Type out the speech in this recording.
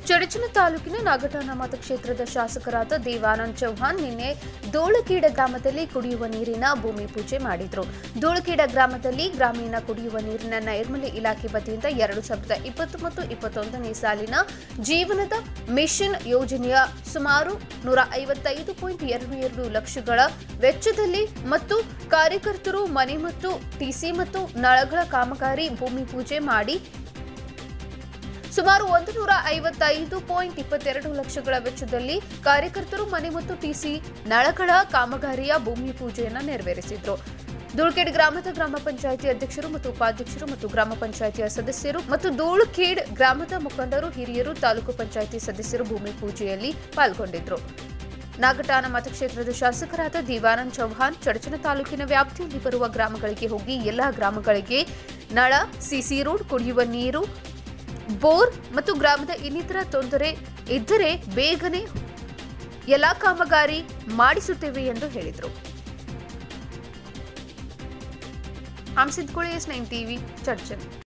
ಚಡಚಣ ತಾಲೂಕಿನ ನಾಗಠಾಣ ಮತಕ್ಷೇತ್ರದ ಶಾಸಕರಾದ ದೇವಾನಂದ್ ಚೌಹಾಣ್ ನಿನ್ನೆ ದೋಳಕೀಡ ಗ್ರಾಮದಲ್ಲಿ ಕುಡಿಯುವ ನೀರಿನ ಭೂಮಿ ಪೂಜೆ ಮಾಡಿದ್ರು ದೋಳಕೀಡ ಗ್ರಾಮದಲ್ಲಿ ಗ್ರಾಮೀಣ ಕುಡಿಯುವ ನೀರಿನ ನೈರ್ಮಲ್ಯ ಇಲಾಖೆ ವತಿಯಿಂದ ಎರಡು ಸಾವಿರದ ಇಪ್ಪತ್ತು ಮತ್ತು ಇಪ್ಪತ್ತೊಂದನೇ ಸಾಲಿನ ಜೀವನದ ಮಿಷನ್ ಯೋಜನೆಯ ಸುಮಾರು ನೂರ ಐವತ್ತೈದು ಪಾಯಿಂಟ್ ಎರಡು ಎರಡು ಲಕ್ಷಗಳ ವೆಚ್ಚದಲ್ಲಿ ಮತ್ತು ಕಾರ್ಯಕರ್ತರು ಮನೆ ಮತ್ತು ಟಿಸಿ ಮತ್ತು ನಳಗಳ ಕಾಮಗಾರಿ ಭೂಮಿ ಪೂಜೆ ಮಾಡಿ ಸುಮಾರು ಒಂದು ನೂರ ಐವತ್ತೈದು ಪಾಯಿಂಟ್ ಇಪ್ಪತ್ತೆರಡು ಲಕ್ಷಗಳ ವೆಚ್ಚದಲ್ಲಿ ಕಾರ್ಯಕರ್ತರು ಮನೆ ಮತ್ತು ಟಿಸಿ ನಳಗಳ ಕಾಮಗಾರಿಯ ಭೂಮಿ ಪೂಜೆಯನ್ನು ನೆರವೇರಿಸಿದ್ರು ಧೂಳ್ಖೇಡ್ ಗ್ರಾಮದ ಗ್ರಾಮ ಪಂಚಾಯಿತಿ ಅಧ್ಯಕ್ಷರು ಮತ್ತು ಉಪಾಧ್ಯಕ್ಷರು ಮತ್ತು ಗ್ರಾಮ ಪಂಚಾಯಿತಿಯ ಸದಸ್ಯರು ಮತ್ತು ಧೂಳ್ಖೇಡ್ ಗ್ರಾಮದ ಮುಖಂಡರು ಹಿರಿಯರು ತಾಲೂಕು ಪಂಚಾಯಿತಿ ಸದಸ್ಯರು ಭೂಮಿ ಪೂಜೆಯಲ್ಲಿ ಪಾಲ್ಗೊಂಡಿದ್ರು ನಾಗಠಾಣ ಮತಕ್ಷೇತ್ರದ ಶಾಸಕರಾದ ದಿವಾನಂದ್ ಚೌಹಾಣ್ ಚಡಚಣ ತಾಲೂಕಿನ ವ್ಯಾಪ್ತಿಯಲ್ಲಿ ಬರುವ ಗ್ರಾಮಗಳಿಗೆ ಹೋಗಿ ಎಲ್ಲಾ ಗ್ರಾಮಗಳಿಗೆ ನಳ ಸಿಸಿ ರೋಡ್ ಕುಡಿಯುವ ನೀರು ಬೋರ್ ಮತ್ತು ಗ್ರಾಮದ ಇನ್ನಿತರ ತೊಂದರೆ ಇದ್ದರೆ ಬೇಗನೆ ಎಲ್ಲಾ ಕಾಮಗಾರಿ ಮಾಡಿಸುತ್ತೇವೆ ಎಂದು ಹೇಳಿದರು ಹಂಸಿದ್ಕೊಳ್ಳಿ ಎಸ್ ನೈನ್ ಟಿವಿ ಚರ್ಚನ್